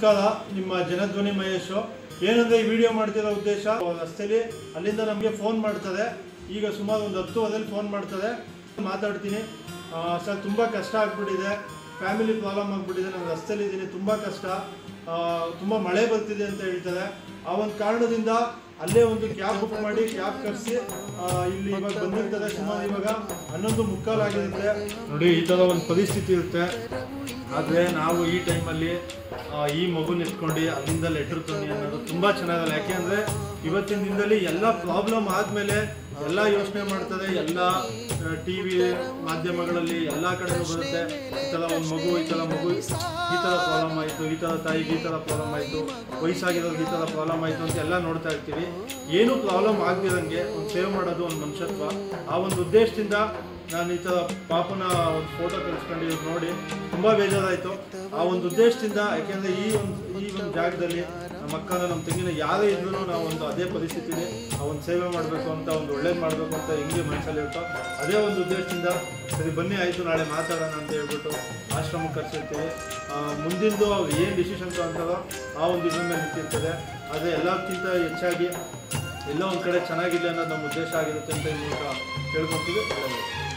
ನಮಸ್ಕಾರ ನಿಮ್ಮ ಜನಧ್ವನಿ ಮಹೇಶ್ ಏನಂದ್ರೆ ಈ ವಿಡಿಯೋ ಮಾಡ್ತಿರೋ ಉದ್ದೇಶ ರಸ್ತೆಲಿ ಅಲ್ಲಿಂದ ನಮಗೆ ಫೋನ್ ಮಾಡ್ತದೆ ಈಗ ಸುಮಾರು ಒಂದು ಹತ್ತು ಅದಲ್ಲಿ ಫೋನ್ ಮಾಡ್ತದೆ ಮಾತಾಡ್ತೀನಿ ಆ, ಸರ್ ತುಂಬ ಕಷ್ಟ ಆಗ್ಬಿಟ್ಟಿದೆ ಫ್ಯಾಮಿಲಿ ಪ್ರಾಬ್ಲಮ್ ಆಗ್ಬಿಟ್ಟಿದೆ ನಾನು ರಸ್ತೆಲಿ ಇದ್ದೀನಿ ತುಂಬ ಕಷ್ಟ ಆ, ತುಂಬ ಮಳೆ ಬರ್ತಿದೆ ಅಂತ ಹೇಳ್ತಾರೆ ಆ ಒಂದು ಕಾರಣದಿಂದ ಅಲ್ಲೇ ಒಂದು ಕ್ಯಾಬ್ ಬುಕ್ ಮಾಡಿ ಕ್ಯಾಬ್ ಕರೆಸಿ ಇಲ್ಲಿ ಇವಾಗ ಬಂದಿರ್ತಾರೆ ಸುಮಾರು ಇವಾಗ ಹನ್ನೊಂದು ಮುಕ್ಕಾಲಾಗಿರುತ್ತೆ ನೋಡಿ ಈ ಥರ ಒಂದು ಪರಿಸ್ಥಿತಿ ಇರುತ್ತೆ ಆದರೆ ನಾವು ಈ ಟೈಮಲ್ಲಿ ಈ ಮಗುನ ಎತ್ಕೊಂಡು ಅಲ್ಲಿಂದ ಲೆಟ್ರ್ ತನ್ನಿ ಅನ್ನೋದು ತುಂಬ ಚೆನ್ನಾಗಲ್ಲ ಯಾಕೆಂದರೆ ಇವತ್ತಿನ ದಿನದಲ್ಲಿ ಎಲ್ಲ ಪ್ರಾಬ್ಲಮ್ ಆದಮೇಲೆ ಎಲ್ಲ ಯೋಚನೆ ಮಾಡ್ತಾರೆ ಎಲ್ಲ ಟಿ ವಿ ಮಾಧ್ಯಮಗಳಲ್ಲಿ ಎಲ್ಲ ಕಡೆನೂ ಬರುತ್ತೆ ಈ ಥರ ಒಂದು ಮಗು ಈ ಥರ ಮಗು ಈ ಥರ ಪ್ರಾಬ್ಲಮ್ ಆಯಿತು ಈ ಥರ ತಾಯಿಗೆ ಈ ಥರ ಪ್ರಾಬ್ಲಮ್ ಆಯಿತು ವಯಸ್ಸಾಗಿರೋರಿಗೆ ಈ ಥರ ಪ್ರಾಬ್ಲಮ್ ಆಯಿತು ಅಂತ ಎಲ್ಲ ನೋಡ್ತಾ ಇರ್ತೀವಿ ಏನೂ ಪ್ರಾಬ್ಲಮ್ ಆಗದಿರಂಗೆ ಒಂದು ಸೇವ್ ಮಾಡೋದು ಒಂದು ಮನುಷ್ಯತ್ವ ಆ ಒಂದು ಉದ್ದೇಶದಿಂದ ನಾನು ಈ ಥರ ಪಾಪನ ಒಂದು ಫೋಟೋ ಕಳಿಸ್ಕೊಂಡು ಇವ್ರು ನೋಡಿ ತುಂಬ ಬೇಜಾರಾಯಿತು ಆ ಒಂದು ಉದ್ದೇಶದಿಂದ ಯಾಕೆಂದರೆ ಈ ಒಂದು ಈ ಒಂದು ಜಾಗದಲ್ಲಿ ನಮ್ಮ ಅಕ್ಕನ ನಮ್ಮ ತಂಗಿನ ಯಾರೇ ಇದ್ರೂ ನಾವು ಒಂದು ಅದೇ ಪರಿಸ್ಥಿತಿಲಿ ಆ ಒಂದು ಸೇವೆ ಮಾಡಬೇಕು ಅಂತ ಒಂದು ಒಳ್ಳೇದು ಮಾಡಬೇಕು ಅಂತ ಹೆಂಗೆ ಮನಸ್ಸಲ್ಲಿ ಇರುತ್ತೋ ಅದೇ ಒಂದು ಉದ್ದೇಶದಿಂದ ಸರಿ ಬನ್ನಿ ಆಯಿತು ನಾಳೆ ಮಾತಾಡೋಣ ಅಂತ ಹೇಳ್ಬಿಟ್ಟು ಆಶ್ರಮಕ್ಕೆ ಕರ್ಸಿರ್ತೀವಿ ಆ, ಮುಂದಿಂದು ಅವ್ರು ಏನು ಡಿಸಿಷನ್ ತಗೊಂತಾರೋ ಆ ಒಂದು ಇದ್ರ ಮೇಲೆ ನಿಂತಿರ್ತದೆ ಆದರೆ ಎಲ್ಲಕ್ಕಿಂತ ಹೆಚ್ಚಾಗಿ ಎಲ್ಲೋ ಒಂದು ಕಡೆ ಚೆನ್ನಾಗಿಲ್ಲ ಅನ್ನೋದು ನಮ್ಮ ಉದ್ದೇಶ ಆಗಿರುತ್ತೆ ಅಂತ ಈ ಮೂಲಕ ಕೇಳ್ಕೊತೀವಿ ಒಳ್ಳೆಯದು